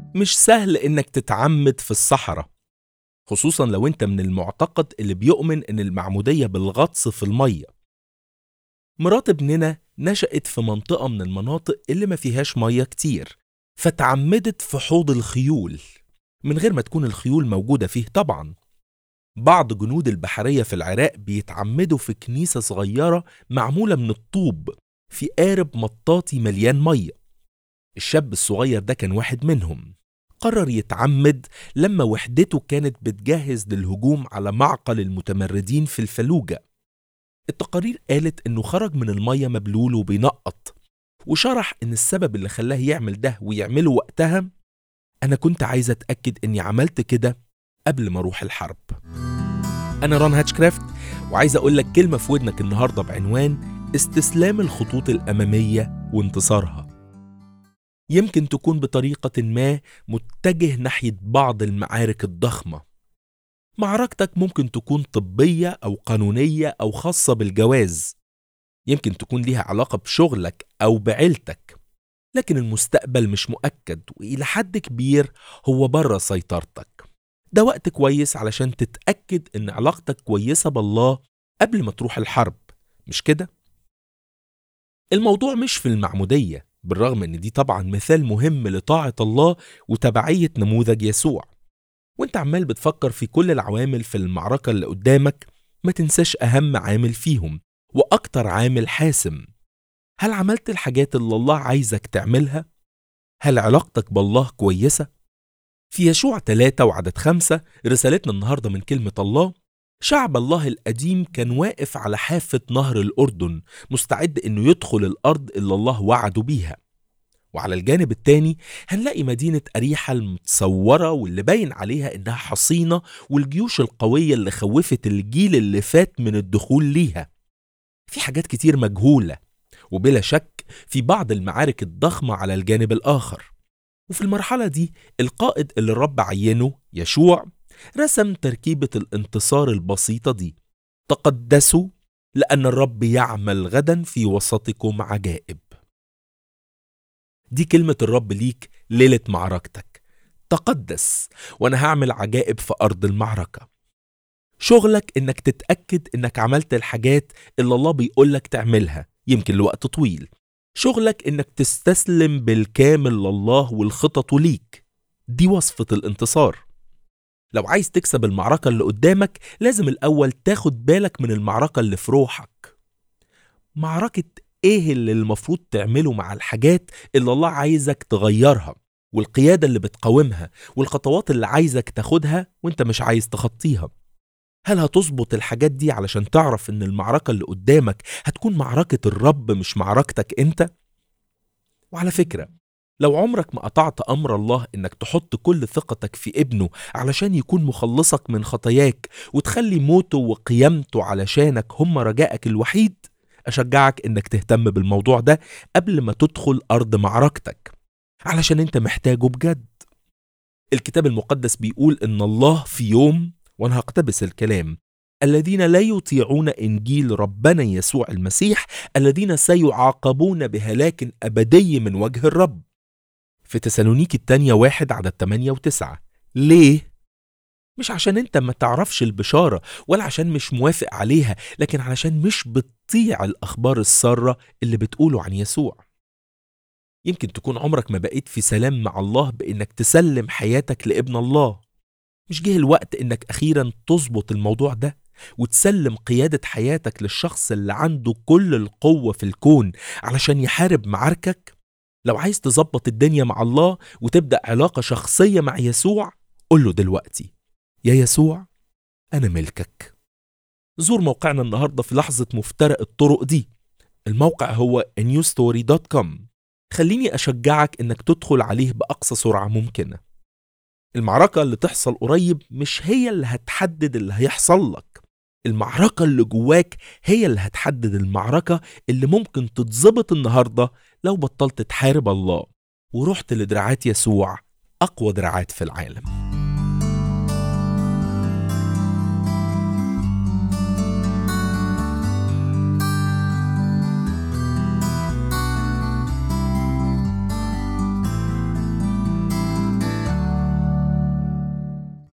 مش سهل إنك تتعمد في الصحراء خصوصا لو انت من المعتقد اللي بيؤمن ان المعمودية بالغطس في المية مرات ابننا نشأت في منطقة من المناطق اللي ما فيهاش مية كتير فتعمدت في حوض الخيول من غير ما تكون الخيول موجودة فيه طبعا بعض جنود البحرية في العراق بيتعمدوا في كنيسة صغيرة معمولة من الطوب في قارب مطاطي مليان مية الشاب الصغير ده كان واحد منهم قرر يتعمد لما وحدته كانت بتجهز للهجوم على معقل المتمردين في الفلوجة التقارير قالت انه خرج من المية مبلول وبينقط وشرح ان السبب اللي خلاه يعمل ده ويعمله وقتها انا كنت عايز اتأكد اني عملت كده قبل ما اروح الحرب انا ران هاتشكرافت وعايز اقول لك كلمة في ودنك النهاردة بعنوان استسلام الخطوط الأمامية وانتصارها يمكن تكون بطريقة ما متجه ناحية بعض المعارك الضخمة. معركتك ممكن تكون طبية أو قانونية أو خاصة بالجواز. يمكن تكون ليها علاقة بشغلك أو بعيلتك. لكن المستقبل مش مؤكد وإلى حد كبير هو بره سيطرتك. ده وقت كويس علشان تتأكد إن علاقتك كويسة بالله قبل ما تروح الحرب، مش كده؟ الموضوع مش في المعمودية بالرغم ان دي طبعا مثال مهم لطاعة الله وتبعية نموذج يسوع وانت عمال بتفكر في كل العوامل في المعركة اللي قدامك ما تنساش أهم عامل فيهم وأكتر عامل حاسم هل عملت الحاجات اللي الله عايزك تعملها؟ هل علاقتك بالله كويسة؟ في يشوع 3 وعدد 5 رسالتنا النهاردة من كلمة الله شعب الله القديم كان واقف على حافة نهر الأردن مستعد إنه يدخل الأرض اللي الله وعده بيها وعلى الجانب التاني هنلاقي مدينة أريحة المتصورة واللي باين عليها إنها حصينة والجيوش القوية اللي خوفت الجيل اللي فات من الدخول ليها في حاجات كتير مجهولة وبلا شك في بعض المعارك الضخمة على الجانب الآخر وفي المرحلة دي القائد اللي الرب عينه يشوع رسم تركيبة الانتصار البسيطة دي تقدسوا لأن الرب يعمل غدا في وسطكم عجائب دي كلمة الرب ليك ليلة معركتك تقدس وأنا هعمل عجائب في أرض المعركة شغلك إنك تتأكد إنك عملت الحاجات اللي الله بيقولك تعملها يمكن لوقت طويل شغلك إنك تستسلم بالكامل لله والخطط ليك دي وصفة الانتصار لو عايز تكسب المعركة اللي قدامك لازم الأول تاخد بالك من المعركة اللي في روحك معركة إيه اللي المفروض تعمله مع الحاجات اللي الله عايزك تغيرها والقيادة اللي بتقاومها والخطوات اللي عايزك تاخدها وانت مش عايز تخطيها هل هتظبط الحاجات دي علشان تعرف ان المعركة اللي قدامك هتكون معركة الرب مش معركتك انت؟ وعلى فكرة لو عمرك ما قطعت أمر الله إنك تحط كل ثقتك في ابنه علشان يكون مخلصك من خطاياك وتخلي موته وقيامته علشانك هم رجائك الوحيد أشجعك إنك تهتم بالموضوع ده قبل ما تدخل أرض معركتك علشان أنت محتاجه بجد الكتاب المقدس بيقول إن الله في يوم وأنا هقتبس الكلام الذين لا يطيعون إنجيل ربنا يسوع المسيح الذين سيعاقبون بهلاك أبدي من وجه الرب في تسالونيكي التانية واحد عدد 8 و9 ليه؟ مش عشان انت ما تعرفش البشارة ولا عشان مش موافق عليها لكن علشان مش بتطيع الأخبار السارة اللي بتقوله عن يسوع يمكن تكون عمرك ما بقيت في سلام مع الله بإنك تسلم حياتك لابن الله مش جه الوقت إنك أخيرا تظبط الموضوع ده وتسلم قيادة حياتك للشخص اللي عنده كل القوة في الكون علشان يحارب معاركك لو عايز تظبط الدنيا مع الله وتبدأ علاقة شخصية مع يسوع قل له دلوقتي يا يسوع أنا ملكك زور موقعنا النهاردة في لحظة مفترق الطرق دي الموقع هو newstory.com خليني أشجعك إنك تدخل عليه بأقصى سرعة ممكنة المعركة اللي تحصل قريب مش هي اللي هتحدد اللي هيحصل لك المعركة اللي جواك هي اللي هتحدد المعركة اللي ممكن تتظبط النهاردة لو بطلت تحارب الله ورحت لدراعات يسوع أقوى دراعات في العالم